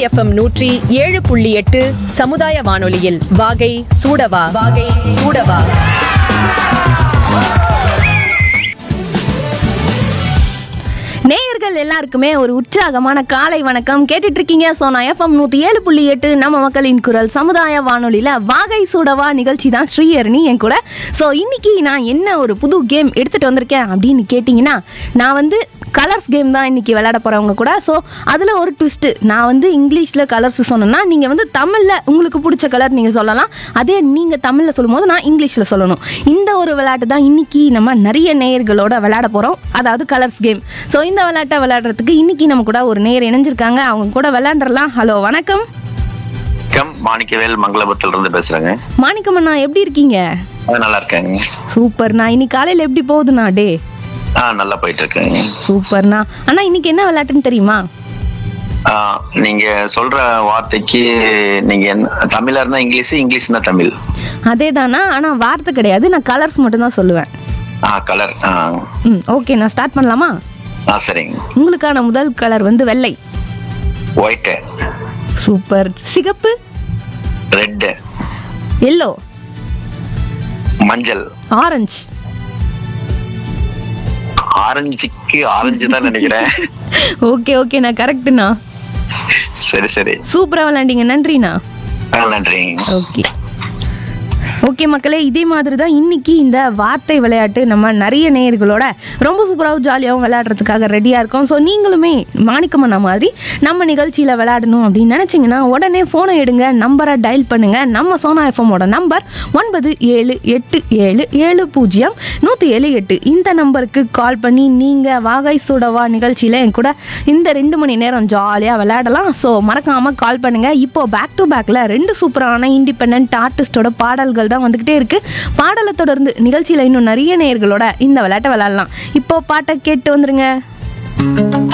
FM நூற்றி ஏழு புள்ளி எட்டு சமுதாய வானொலியில் வாகை சூடவா வாகை சூடவா நேயர்கள் எல்லாருக்குமே ஒரு உற்சாகமான காலை வணக்கம் கேட்டுட்டு இருக்கீங்க சோனா எஃப்எம் நூத்தி ஏழு புள்ளி எட்டு நம்ம மக்களின் குரல் சமுதாய வானொலியில வாகை சூடவா நிகழ்ச்சி தான் ஸ்ரீஹரணி என் கூட ஸோ இன்னைக்கு நான் என்ன ஒரு புது கேம் எடுத்துட்டு வந்திருக்கேன் அப்படின்னு கேட்டிங்கன்னா நான் வந்து கலர்ஸ் கேம் தான் இன்னைக்கு விளையாட போறவங்க கூட ஸோ அதில் ஒரு ட்விஸ்ட்டு நான் வந்து இங்கிலீஷில் கலர்ஸ் சொன்னேன்னா நீங்கள் வந்து தமிழில் உங்களுக்கு பிடிச்ச கலர் நீங்கள் சொல்லலாம் அதே நீங்கள் தமிழில் சொல்லும்போது நான் இங்கிலீஷில் சொல்லணும் இந்த ஒரு விளையாட்டு தான் இன்னைக்கு நம்ம நிறைய நேயர்களோட விளையாட போகிறோம் அதாவது கலர்ஸ் கேம் ஸோ இந்த விளையாட்டை விளையாடுறதுக்கு இன்னைக்கு நம்ம கூட ஒரு நேயர் இணைஞ்சிருக்காங்க அவங்க கூட விளையாண்டுறலாம் ஹலோ வணக்கம் வணக்கம் மாணிக்கவேல் மங்களபுரத்துல இருந்து பேசுறேங்க மாணிக்கம்மண்ணா எப்படி இருக்கீங்க ஆ, நல்லா இருக்கேங்க சூப்பர்ண்ணா இன்னைக்கு காலையில் எப்படி போகுதுண்ணா டே ஆ நல்லா போயிட்டு இருக்கேங்க சூப்பர்ண்ணா அண்ணா இன்னைக்கு என்ன விளையாட்டுன்னு தெரியுமா ஆ, நீங்க சொல்ற வார்த்தைக்கு நீங்க என்ன- தமிழா இருந்தா இங்கிலீஷ் இங்கிலீஷ்னா தமிழ் அதே தானா ஆனால் வார்த்தை கிடையாது நான் கலர்ஸ் மட்டும்தான் சொல்லுவேன் ஆ கலர் ஆ ம் ஓகே நான் ஸ்டார்ட் பண்ணலாமா ஆ சரிங்க உங்களுக்கான முதல் கலர் வந்து வெள்ளை ஒயிட்டு சூப்பர் சிகப்பு ரெட்டு எல்லோ மஞ்சள் ஆரஞ்சு ஆரஞ்சுக்கு ஆரஞ்சு தான் நினைக்கிறேன் ஓகே ஓகே நான் கரெக்டுண்ணா சரி சரி சூப்பராக விளாண்டிங்க நன்றிண்ணா ஆ நன்றிங்க ஓகே ஓகே மக்களே இதே மாதிரி தான் இன்னைக்கு இந்த வார்த்தை விளையாட்டு நம்ம நிறைய நேயர்களோட ரொம்ப சூப்பராகவும் ஜாலியாகவும் விளையாடுறதுக்காக ரெடியாக இருக்கோம் ஸோ நீங்களுமே மாணிக்கமண்ணா மாதிரி நம்ம நிகழ்ச்சியில் விளையாடணும் அப்படின்னு நினச்சிங்கன்னா உடனே ஃபோனை எடுங்க நம்பரை டயல் பண்ணுங்க நம்ம சோனா எஃப்எம்மோட நம்பர் ஒன்பது ஏழு எட்டு ஏழு ஏழு பூஜ்ஜியம் நூற்றி ஏழு எட்டு இந்த நம்பருக்கு கால் பண்ணி நீங்கள் வாகை சுடவா நிகழ்ச்சியில் என் கூட இந்த ரெண்டு மணி நேரம் ஜாலியாக விளையாடலாம் ஸோ மறக்காமல் கால் பண்ணுங்கள் இப்போ பேக் டு பேக்கில் ரெண்டு சூப்பரான இண்டிபெண்ட் ஆர்டிஸ்டோட பாடல்கள் தான் வந்துக்கிட்டே இருக்குது பாடலை தொடர்ந்து நிகழ்ச்சியில் இன்னும் நிறைய நேயர்களோட இந்த விளையாட்டை விளையாடலாம் இப்போ பாட்டை கேட்டு வந்துருங்க